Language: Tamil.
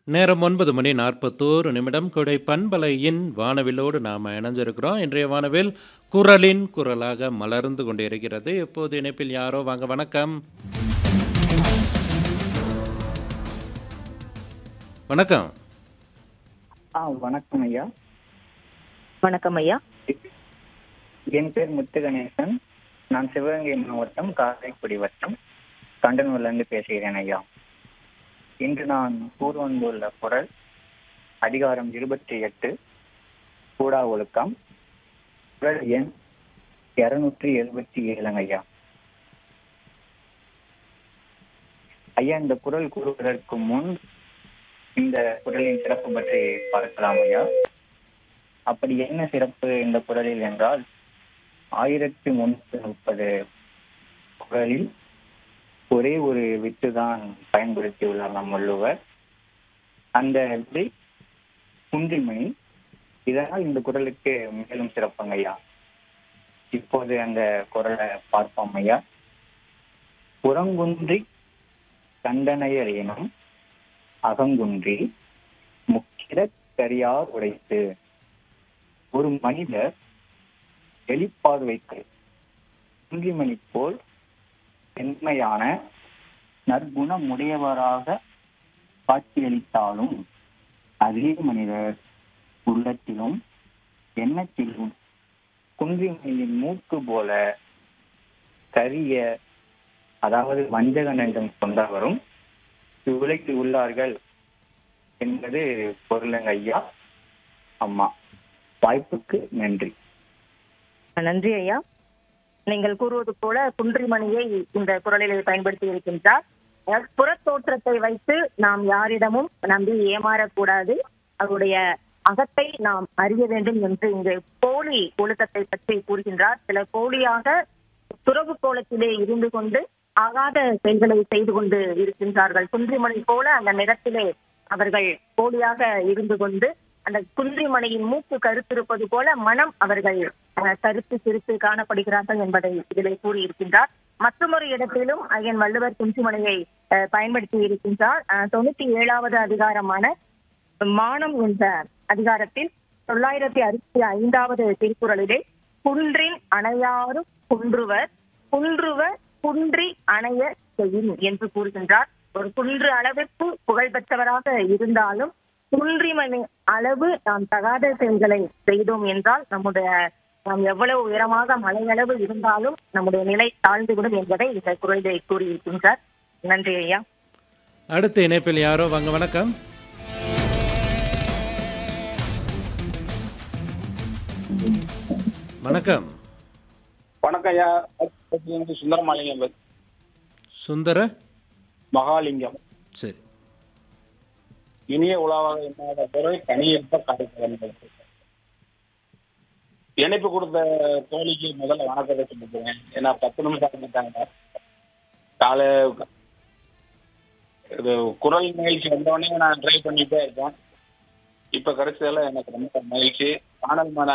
நேரம் ஒன்பது மணி நாற்பத்தோரு நிமிடம் கொடை பண்பலையின் வானவிலோடு நாம் இணைஞ்சிருக்கிறோம் இன்றைய வானவில் குரலின் குரலாக மலர்ந்து கொண்டிருக்கிறது இப்போது இணைப்பில் யாரோ வாங்க வணக்கம் வணக்கம் ஆ வணக்கம் ஐயா வணக்கம் ஐயா என் பேர் முத்து கணேசன் நான் சிவகங்கை மாவட்டம் காரைக்குடி வட்டம் கண்டனூர்லேருந்து பேசுகிறேன் ஐயா இன்று நான் கூறு வந்துள்ள குரல் அதிகாரம் இருபத்தி எட்டு கூடா ஒழுக்கம் குரல் எண் இருநூற்றி எழுபத்தி ஏழுங்க ஐயா ஐயா இந்த குரல் கூறுவதற்கு முன் இந்த குரலின் சிறப்பு பற்றி பார்க்கலாம் ஐயா அப்படி என்ன சிறப்பு இந்த குரலில் என்றால் ஆயிரத்தி முன்னூத்தி முப்பது குரலில் ஒரே ஒரு வித்து தான் பயன்படுத்தியுள்ளார் நம் வள்ளுவர் அந்த விதை குன்றிமணி இதனால் இந்த குரலுக்கு மேலும் சிறப்புங்க ஐயா இப்போது அந்த குரலை பார்ப்போம் ஐயா புறங்குன்றி கண்டனையர் எனும் அகங்குன்றி முக்கிர கரியார் உடைத்து ஒரு மனிதர் வெளிப்பார்வைக்கு குன்றிமணி போல் செம்மையான நற்குணமுடையவராக காட்சியளித்தாலும் அதே மனிதர் உள்ளத்திலும் எண்ணத்திலும் குன்றிமணியின் மூக்கு போல கரிய அதாவது வஞ்சகன் என்றும் கொண்டவரும் இவ்வுலகில் உள்ளார்கள் என்பது பொருளுங்க ஐயா அம்மா வாய்ப்புக்கு நன்றி நன்றி ஐயா நீங்கள் கூறுவது போல குன்றிமணியை இந்த குரலிலே பயன்படுத்தி இருக்கின்றார் அதாவது புறத்தோற்றத்தை வைத்து நாம் யாரிடமும் நம்பி ஏமாறக்கூடாது அவருடைய அகத்தை நாம் அறிய வேண்டும் என்று இங்கு போலி ஒழுக்கத்தை பற்றி கூறுகின்றார் சில போலியாக துறவு கோலத்திலே இருந்து கொண்டு ஆகாத செயல்களை செய்து கொண்டு இருக்கின்றார்கள் குன்றிமணி போல அந்த நிறத்திலே அவர்கள் போலியாக இருந்து கொண்டு அந்த குன்றிமணியின் மூக்கு கருத்திருப்பது போல மனம் அவர்கள் அஹ், கருத்து சிரித்து காணப்படுகிறார்கள் என்பதை இதிலே கூறியிருக்கின்றார் மற்றொரு இடத்திலும் ஐயன் வள்ளுவர் குன்றிமணியை அஹ், பயன்படுத்தி இருக்கின்றார் அஹ், தொண்ணூத்தி ஏழாவது அதிகாரமான மானம் என்ற அதிகாரத்தில் தொள்ளாயிரத்தி அறுபத்தி ஐந்தாவது திருக்குறளிலே குன்றின் அணையாறு குன்றுவர் குன்றுவர் குன்றி அணைய செய்யும் என்று கூறுகின்றார் ஒரு குன்று அளவிற்கு புகழ்பெற்றவராக இருந்தாலும் குன்றிமணி அளவு நாம் தகாத செயல்களை செய்தோம் என்றால் நம்முடைய நாம் எவ்வளவு உயரமாக மலையளவு இருந்தாலும் நம்முடைய நிலை தாழ்ந்துவிடும் என்பதை இந்த குரலிலே கூறியிருக்கின்றார் நன்றி ஐயா அடுத்த இணைப்பில் யாரோ வாங்க வணக்கம் வணக்கம் வணக்கம் ஐயா வந்து சுந்தரமாலிங்கம் பேசு- சுந்தர மகாலிங்கம் சரி இனிய உலாவாக இன்னாத பொருள் கனியிருப்ப காய்ச்சல் இணைப்பு கொடுத்த தோழிக்கு முதல்ல வணக்கத்தை சொல்லிக்கிறேன் ஏன்னா பத்து நிமிஷம் ஆகிட்டாங்க காலை இது குரல் நிகழ்ச்சி வந்தோடனே நான் ட்ரை பண்ணிட்டே இருக்கேன் இப்ப கிடைச்சதுல எனக்கு ரொம்ப மகிழ்ச்சி காணல் மன